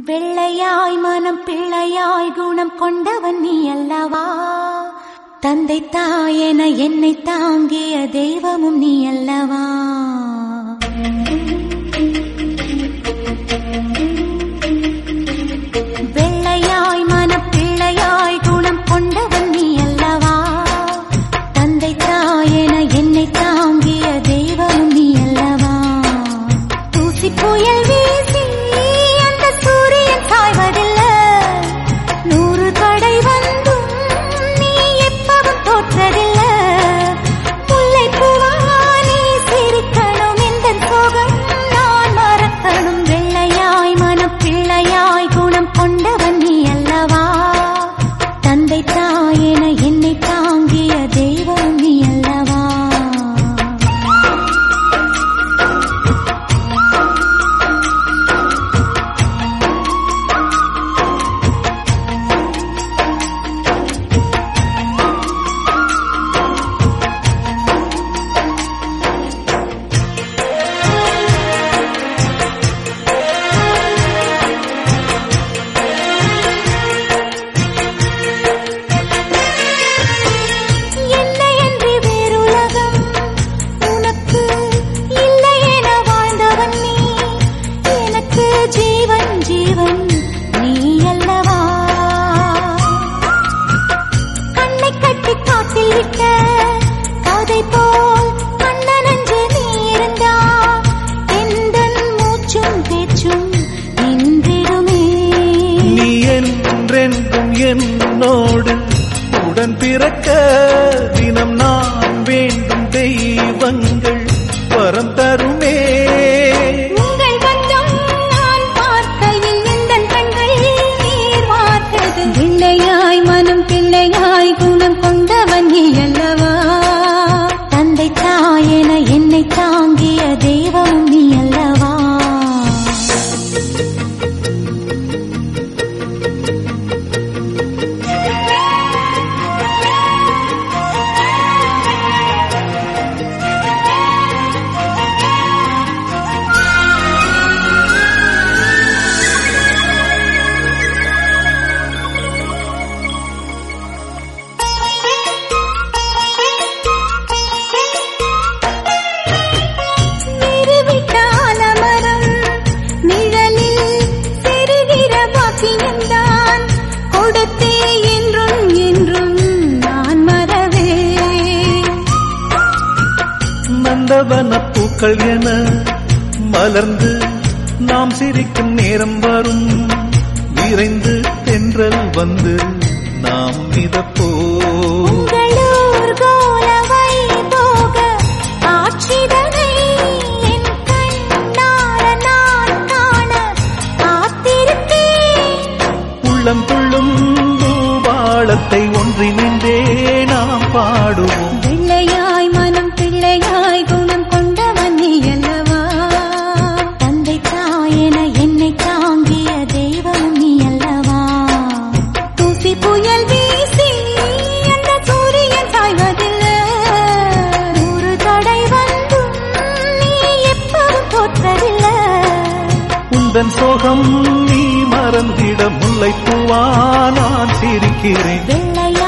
வெள்ளையாய் மனம் பிள்ளையாய் குணம் கொண்டவன் நீ அல்லவா தந்தை தாயென என்னை தாங்கிய தெய்வமும் நீ அல்லவா வெள்ளையாய் மனம் பிள்ளையாய் குணம் கொண்டவன் நீ அல்லவா தந்தை தாயென என்னை தாங்கிய தெய்வமும் நீ அல்லவா தூசி புயல் வீசி அந்த சூரியன் சாய்வதில்லை நூறு தடை வந்தும் நீ எப்பவும் தோற்றதில்லை முல்லை பூவா நீ சிரிக்கணும் இந்த சோகம் நான் மறக்கணும் வெள்ளையாய் மனம் பிள்ளையாய் குணம் கொண்டவன் நீ அல்லவா தந்தை தாயென என்னை தாங்கிய தெய்வம் நீ அல்லவா இல்லை என்று வேறுலகம் உனக்கு இல்லை என வாழ்ந்தவன் நீ எனக்கு ஜீவன் ஜீவன் நீ அல்லவா கண்ணை கட்டி காட்டில் விட்ட கதை போல் கண்ணனஞ்சு நீ இருந்தா எந்தன் மூச்சும் பேச்சும் நின்றிடுமே நீ என்றென்றும் என்னோடு உடன் பிறக்க தினம் நான் வேண்டும் தெய்வங்கள் வரம் தருமே உங்கள் பக்கம் நான் பார்க்கையில் எந்தன் கண்கள் நீர் வார்த்தது பிள்ளையாய் மனம் பிள்ளையாய் குணம் கொண்டவன் நீ அல்லவா தந்தை தாயென என்னை தாங்கிய தெய்வம் நீ அல்லவா நிறுவிட்ட ஆலமரம் நிழலில் பெறுகிற பாக்கியம்தான் கொடுத்தே என்றும் என்றும் நான் மறவே நந்தவன பூக்கள் என மலர்ந்து நாம் சிரிக்கும் நேரம் வரும் விரைந்து தென்றல் வந்து நாம் மிதப்போ உங்களூர் கோலவை போக காட்சிதனை என் கண்ணார நான் காண காத்திருப்பேன் உள்ளம் துள்ளும் பூபாளத்தை ஒன்றி நின்றே நாம் பாடுவோம் வெள்ளையாய் மனம் பிள்ளையாய் குணம் கொண்டவன் நீ அல்லவா தந்தை தாயென என்னை தாங்கிய தெய்வம் நீ அல்லவா தூசி புயல் வீசி அந்த சூரியன் சாய்வதில்லை நூறு தடை வந்தும் நீ எப்பவும் தோற்றதில்லை உந்தன் சோகம் நீ மறந்திட முல்லைப்பூவா நான் சிரிக்கிறேன் வெள்ளையாய்